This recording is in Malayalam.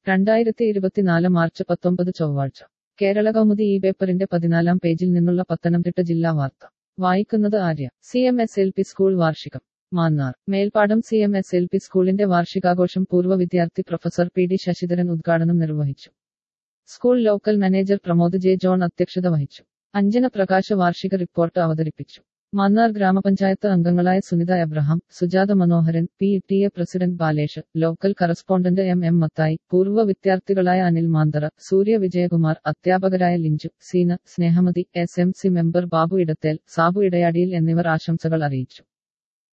രണ്ടായിരത്തി ഇരുപത്തിനാല് മാർച്ച് പത്തൊമ്പത് ചൊവ്വാഴ്ച കേരള കൗമുദി ഈ പേപ്പറിന്റെ പതിനാലാം പേജിൽ നിന്നുള്ള പത്തനംതിട്ട ജില്ലാ വാർത്ത വായിക്കുന്നത് Arya C M S L P school വാർഷികം Mannar Melppadam C M S L P സ്കൂളിന്റെ വാർഷികാഘോഷം പൂർവ്വ വിദ്യാർത്ഥി പ്രൊഫസർ പി ഡി ശശിധരൻ ഉദ്ഘാടനം നിർവഹിച്ചു school local manager Pramod J John അധ്യക്ഷത വഹിച്ചു അഞ്ജന പ്രകാശ വാർഷിക റിപ്പോർട്ട് അവതരിപ്പിച്ചു മാന്നാർ ഗ്രാമപഞ്ചായത്ത് അംഗങ്ങളായ Sunitha Abraham Sujatha Manoharan P T A president Balesh local correspondent M M Mathai പൂർവ്വ വിദ്യാർത്ഥികളായ അനിൽ മാന്തറ സൂര്യ വിജയകുമാർ അധ്യാപകരായ Linju Seena Snehamathi S M C member Babu Edathel Sabu Edayadiyil എന്നിവർ ആശംസകൾ അറിയിച്ചു